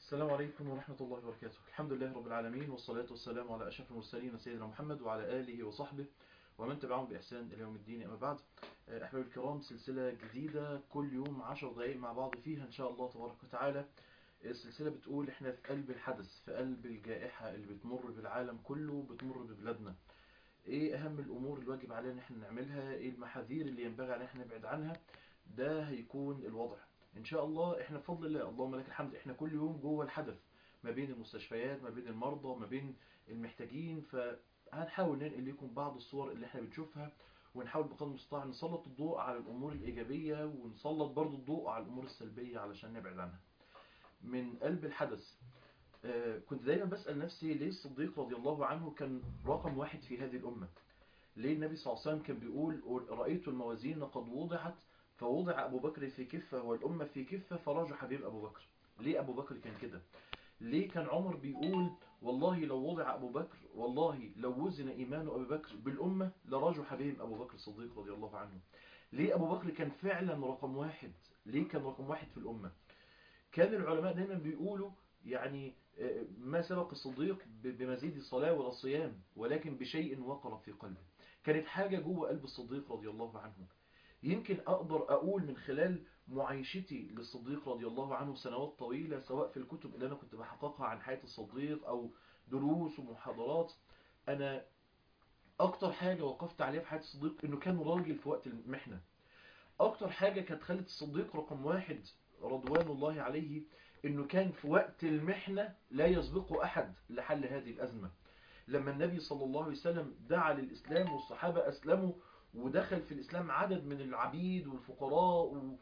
السلام عليكم ورحمة الله وبركاته الحمد لله رب العالمين والصلاة والسلام على أشرف المرسلين سيدنا محمد وعلى آله وصحبه ومن تبعهم بإحسان إلى يوم الدين أما بعد أحباب الكرام سلسلة جديدة كل يوم عشر دقائق مع بعض فيها إن شاء الله تبارك وتعالى السلسلة بتقول إحنا في قلب الحدث في قلب الجائحة اللي بتمر بالعالم كله بتمر ببلادنا إيه أهم الأمور الواجب علينا إن إحنا نعملها إيه المحاذير اللي ينبغي علينا إحنا نبعد عنها ده هيكون الوضع ان شاء الله احنا بفضل الله اللهم لك الحمد احنا كل يوم جوه الحدث ما بين المستشفيات ما بين المرضى ما بين المحتاجين فهنحاول ننقل لكم بعض الصور اللي احنا بنشوفها ونحاول بقدر المستطاع نسلط الضوء على الامور الايجابيه ونسلط برضو الضوء على الامور السلبيه علشان نبعد عنها من قلب الحدث آه كنت دايما بسال نفسي ليه الصديق رضي الله عنه كان رقم واحد في هذه الامه ليه النبي صلى الله عليه وسلم كان بيقول رايت الموازين قد وضعت فوضع أبو بكر في كفة والأمة في كفة فراج حبيب أبو بكر ليه أبو بكر كان كده ليه كان عمر بيقول والله لو وضع أبو بكر والله لو وزن إيمان أبو بكر بالأمة لراج حبيب أبو بكر الصديق رضي الله عنه ليه أبو بكر كان فعلا رقم واحد ليه كان رقم واحد في الأمة كان العلماء دايما بيقولوا يعني ما سبق الصديق بمزيد الصلاة ولا الصيام ولكن بشيء وقر في قلبه كانت حاجة جوه قلب الصديق رضي الله عنه يمكن أقدر أقول من خلال معايشتي للصديق رضي الله عنه سنوات طويلة سواء في الكتب اللي أنا كنت بحققها عن حياة الصديق أو دروس ومحاضرات أنا أكتر حاجة وقفت عليها في حياة الصديق إنه كان راجل في وقت المحنة أكتر حاجة كانت خلت الصديق رقم واحد رضوان الله عليه إنه كان في وقت المحنة لا يسبقه أحد لحل هذه الأزمة لما النبي صلى الله عليه وسلم دعا للإسلام والصحابة أسلموا ودخل في الإسلام عدد من العبيد والفقراء و...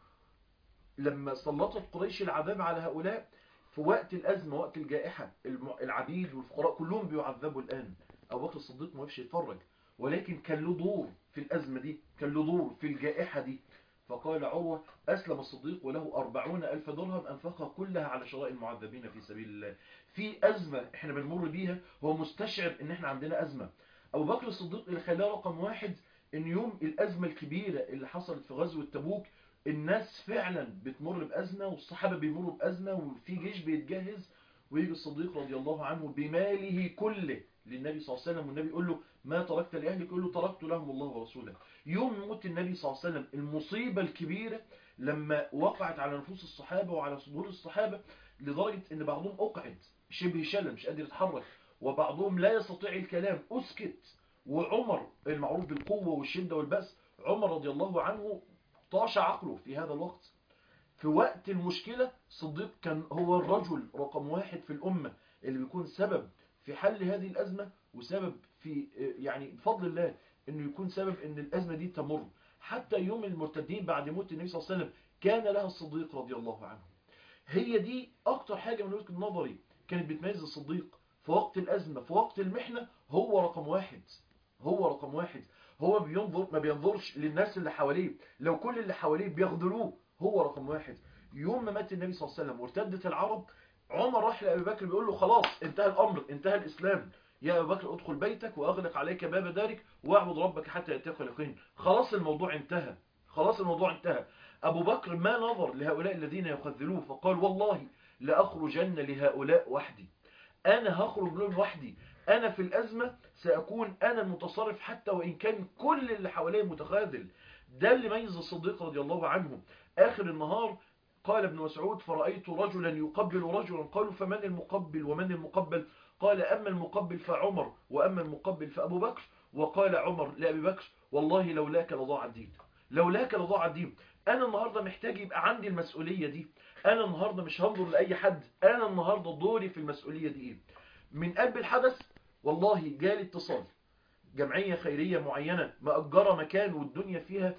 لما سلطت قريش العذاب على هؤلاء في وقت الأزمة وقت الجائحة العبيد والفقراء كلهم بيعذبوا الآن أبو بكر الصديق ما وقفش يتفرج ولكن كان له دور في الأزمة دي كان له دور في الجائحة دي فقال عروة أسلم الصديق وله أربعون ألف درهم أنفقها كلها على شراء المعذبين في سبيل الله في أزمة احنا بنمر بيها هو مستشعر ان احنا عندنا أزمة أبو بكر الصديق اللي خلاه رقم واحد ان يوم الازمه الكبيره اللي حصلت في غزوه تبوك الناس فعلا بتمر بازمه والصحابه بيمروا بازمه وفي جيش بيتجهز ويجي الصديق رضي الله عنه بماله كله للنبي صلى الله عليه وسلم والنبي يقول له ما تركت لاهلك يقول له تركت لهم الله ورسوله يوم موت النبي صلى الله عليه وسلم المصيبه الكبيره لما وقعت على نفوس الصحابه وعلى صدور الصحابه لدرجه ان بعضهم اقعد شبه شلل مش قادر يتحرك وبعضهم لا يستطيع الكلام اسكت وعمر المعروف بالقوة والشدة والبأس عمر رضي الله عنه طاش عقله في هذا الوقت في وقت المشكلة صديق كان هو الرجل رقم واحد في الأمة اللي بيكون سبب في حل هذه الأزمة وسبب في يعني بفضل الله انه يكون سبب ان الأزمة دي تمر حتى يوم المرتدين بعد موت النبي صلى الله عليه وسلم كان لها الصديق رضي الله عنه هي دي اكتر حاجة من وجهة نظري كانت بتميز الصديق في وقت الأزمة في وقت المحنة هو رقم واحد هو رقم واحد هو بينظر ما بينظرش للناس اللي حواليه لو كل اللي حواليه بيخذلوه هو رقم واحد يوم ما مات النبي صلى الله عليه وسلم وارتدت العرب عمر راح لأبي بكر بيقول له خلاص انتهى الأمر انتهى الإسلام يا أبي بكر ادخل بيتك وأغلق عليك باب دارك واعبد ربك حتى يأتيك اليقين خلاص الموضوع انتهى خلاص الموضوع انتهى أبو بكر ما نظر لهؤلاء الذين يخذلوه فقال والله لأخرجن لهؤلاء وحدي أنا هخرج لهم وحدي أنا في الأزمة سأكون أنا المتصرف حتى وإن كان كل اللي حواليه متخاذل ده اللي ميز الصديق رضي الله عنه آخر النهار قال ابن مسعود فرأيت رجلا يقبل رجلا قالوا فمن المقبل ومن المقبل قال أما المقبل فعمر وأما المقبل فأبو بكر وقال عمر لأبي بكر والله لولاك لضاع الدين لولاك لضاع الدين أنا النهاردة محتاج يبقى عندي المسؤولية دي أنا النهاردة مش هنظر لأي حد أنا النهاردة دوري في المسؤولية دي إيه من قلب الحدث والله جالي اتصال جمعية خيرية معينة مأجرة مكان والدنيا فيها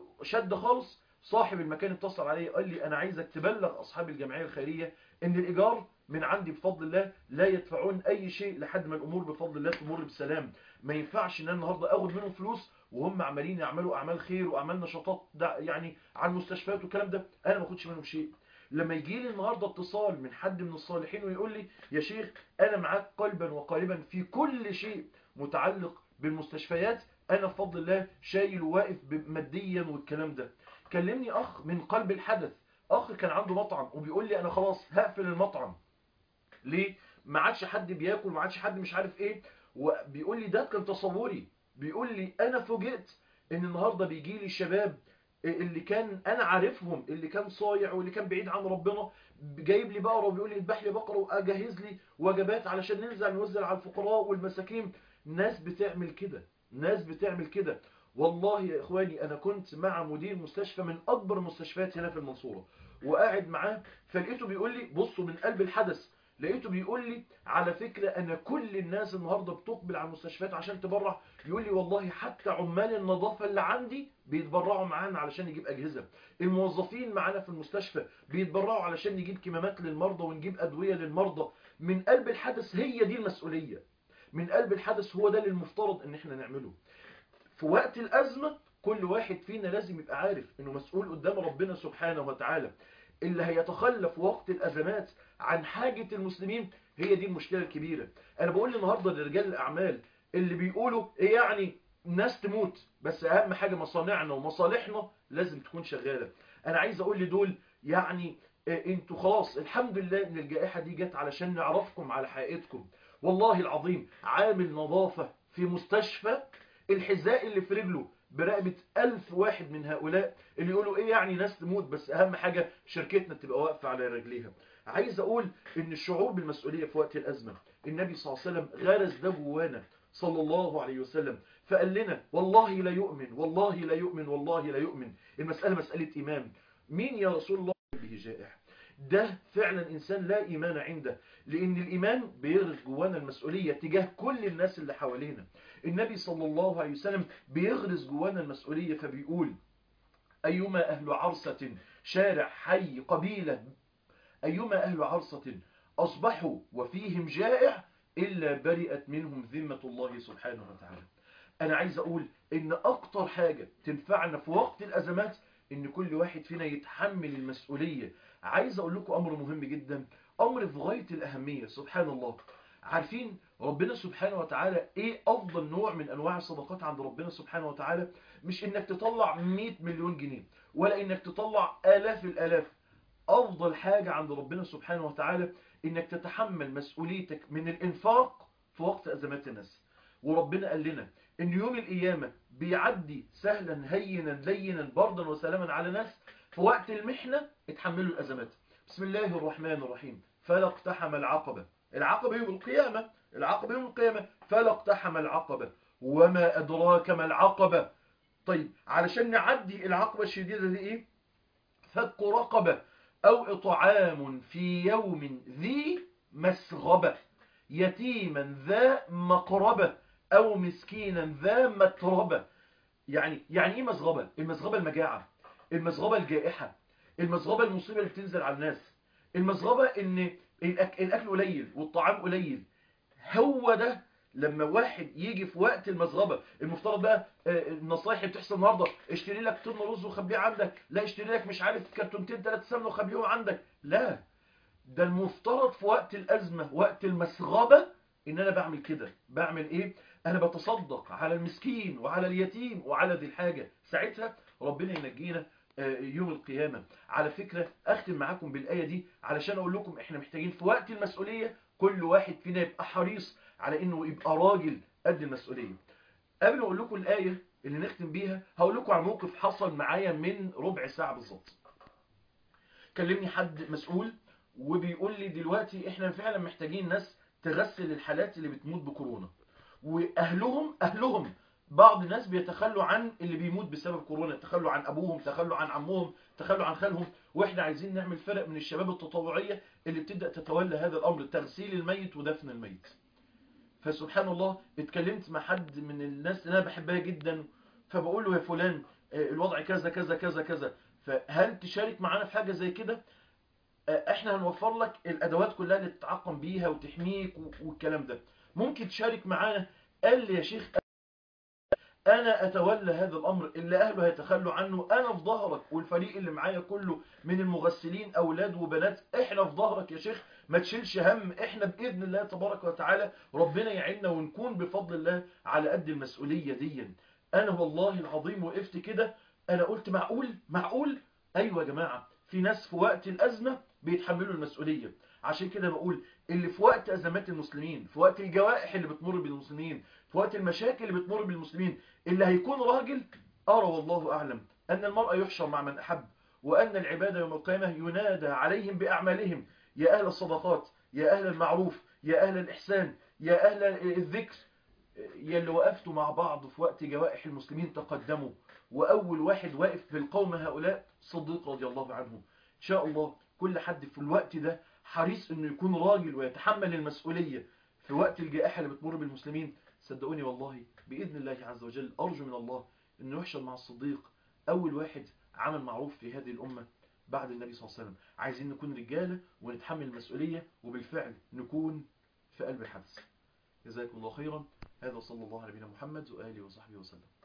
شد خالص صاحب المكان اتصل علي قال لي أنا عايزك تبلغ أصحاب الجمعية الخيرية إن الإيجار من عندي بفضل الله لا يدفعون أي شيء لحد ما الأمور بفضل الله تمر بسلام ما ينفعش إن أنا النهاردة أخد منهم فلوس وهم عمالين يعملوا أعمال خير وأعمال نشاطات يعني على المستشفيات والكلام ده أنا ما أخدش منهم شيء لما يجي لي النهاردة اتصال من حد من الصالحين ويقول لي يا شيخ أنا معاك قلبا وقالبا في كل شيء متعلق بالمستشفيات أنا بفضل الله شايل وواقف ماديا والكلام ده كلمني أخ من قلب الحدث أخ كان عنده مطعم وبيقول لي أنا خلاص هقفل المطعم ليه ما عادش حد بياكل ما عادش حد مش عارف ايه وبيقول لي ده كان تصوري بيقول لي انا فوجئت ان النهارده بيجي لي الشباب اللي كان انا عارفهم اللي كان صايع واللي كان بعيد عن ربنا جايب لي بقره وبيقول لي اذبح لي بقره واجهز لي وجبات علشان ننزل نوزع على الفقراء والمساكين ناس بتعمل كده ناس بتعمل كده والله يا اخواني انا كنت مع مدير مستشفى من اكبر المستشفيات هنا في المنصوره وقاعد معاه فلقيته بيقول لي بصوا من قلب الحدث لقيته بيقول لي على فكرة أنا كل الناس النهاردة بتقبل على المستشفيات عشان تبرع يقول لي والله حتى عمال النظافة اللي عندي بيتبرعوا معانا علشان يجيب أجهزة الموظفين معانا في المستشفى بيتبرعوا علشان نجيب كمامات للمرضى ونجيب أدوية للمرضى من قلب الحدث هي دي المسؤولية من قلب الحدث هو ده اللي المفترض ان احنا نعمله في وقت الأزمة كل واحد فينا لازم يبقى عارف انه مسؤول قدام ربنا سبحانه وتعالى اللي هيتخلف وقت الأزمات عن حاجة المسلمين هي دي المشكلة الكبيرة أنا بقول النهاردة لرجال الأعمال اللي بيقولوا إيه يعني ناس تموت بس أهم حاجة مصانعنا ومصالحنا لازم تكون شغالة أنا عايز أقول لدول يعني إيه انتوا خلاص الحمد لله ان الجائحة دي جت علشان نعرفكم على حقيقتكم والله العظيم عامل نظافة في مستشفى الحذاء اللي في رجله برقبة ألف واحد من هؤلاء اللي يقولوا إيه يعني ناس تموت بس أهم حاجة شركتنا تبقى واقفة على رجليها عايز أقول إن الشعور بالمسؤولية في وقت الأزمة النبي صلى الله عليه وسلم غرس ده جوانا صلى الله عليه وسلم فقال لنا والله لا يؤمن والله لا يؤمن والله لا يؤمن المسألة مسألة إيمان مين يا رسول الله به جائع ده فعلا إنسان لا إيمان عنده لأن الإيمان بيغرس جوانا المسؤولية تجاه كل الناس اللي حوالينا النبي صلى الله عليه وسلم بيغرس جوانا المسؤولية فبيقول أيما أهل عرصة شارع حي قبيلة أيما أهل عرصة أصبحوا وفيهم جائع إلا برئت منهم ذمة الله سبحانه وتعالى أنا عايز أقول إن أكتر حاجة تنفعنا في وقت الأزمات إن كل واحد فينا يتحمل المسؤولية عايز أقول لكم أمر مهم جدا أمر في غاية الأهمية سبحان الله عارفين ربنا سبحانه وتعالى ايه افضل نوع من انواع الصدقات عند ربنا سبحانه وتعالى مش انك تطلع 100 مليون جنيه ولا انك تطلع الاف الالاف افضل حاجة عند ربنا سبحانه وتعالى انك تتحمل مسؤوليتك من الانفاق في وقت ازمات الناس وربنا قال لنا ان يوم القيامة بيعدي سهلا هينا لينا بردا وسلاما على ناس في وقت المحنة اتحملوا الازمات بسم الله الرحمن الرحيم فلا اقتحم العقبة العقبة يوم القيامة العقبة يوم القيامة فلا اقتحم العقبة وما أدراك ما العقبة طيب علشان نعدي العقبة الشديدة دي ايه فك رقبة أو إطعام في يوم ذي مسغبة يتيما ذا مقربة أو مسكينا ذا متربة يعني يعني ايه مسغبة المسغبة المجاعة المسغبة الجائحة المسغبة المصيبة اللي بتنزل على الناس المسغبة ان الاكل قليل والطعام قليل هو ده لما واحد يجي في وقت المسغبة المفترض بقى النصايح اللي بتحصل النهارده اشتري لك طن رز وخبيه عندك لا اشتري لك مش عارف كرتونتين ثلاث سمنه وخبيهم عندك لا ده المفترض في وقت الازمه وقت المسغبه ان انا بعمل كده بعمل ايه انا بتصدق على المسكين وعلى اليتيم وعلى ذي الحاجه ساعتها ربنا ينجينا يوم القيامة على فكرة أختم معاكم بالآية دي علشان أقول لكم إحنا محتاجين في وقت المسؤولية كل واحد فينا يبقى حريص على إنه يبقى راجل قد المسؤولية قبل ما أقول لكم الآية اللي نختم بيها هقول لكم على موقف حصل معايا من ربع ساعة بالظبط كلمني حد مسؤول وبيقول لي دلوقتي إحنا فعلا محتاجين ناس تغسل الحالات اللي بتموت بكورونا وأهلهم أهلهم بعض الناس بيتخلوا عن اللي بيموت بسبب كورونا تخلوا عن ابوهم تخلوا عن عمهم تخلوا عن خالهم واحنا عايزين نعمل فرق من الشباب التطوعية اللي بتبدأ تتولى هذا الامر تغسيل الميت ودفن الميت فسبحان الله اتكلمت مع حد من الناس اللي انا بحبها جدا فبقول له يا فلان الوضع كذا كذا كذا كذا فهل تشارك معانا في حاجة زي كده احنا هنوفر لك الادوات كلها اللي تتعقم بيها وتحميك والكلام ده ممكن تشارك معانا قال لي يا شيخ انا اتولى هذا الامر اللي اهله هيتخلوا عنه انا في ظهرك والفريق اللي معايا كله من المغسلين اولاد وبنات احنا في ظهرك يا شيخ ما تشيلش هم احنا باذن الله تبارك وتعالى ربنا يعيننا ونكون بفضل الله على قد المسؤوليه دي انا والله العظيم وقفت كده انا قلت معقول معقول ايوه يا جماعه في ناس في وقت الازمه بيتحملوا المسؤولية عشان كده بقول اللي في وقت أزمات المسلمين في وقت الجوائح اللي بتمر بالمسلمين في وقت المشاكل اللي بتمر بالمسلمين اللي هيكون راجل أرى والله أعلم أن المرأة يحشر مع من أحب وأن العبادة يوم القيامة ينادى عليهم بأعمالهم يا أهل الصدقات يا أهل المعروف يا أهل الإحسان يا أهل الذكر يا اللي وقفتوا مع بعض في وقت جوائح المسلمين تقدموا وأول واحد واقف في القوم هؤلاء صديق رضي الله عنه إن شاء الله كل حد في الوقت ده حريص أنه يكون راجل ويتحمل المسؤولية في وقت الجائحة اللي بتمر بالمسلمين صدقوني والله بإذن الله عز وجل أرجو من الله أنه يحشر مع الصديق أول واحد عمل معروف في هذه الأمة بعد النبي صلى الله عليه وسلم عايزين نكون رجالة ونتحمل المسؤولية وبالفعل نكون في قلب الحدث جزاكم الله خيرا هذا صلى الله على نبينا محمد وآله وصحبه وسلم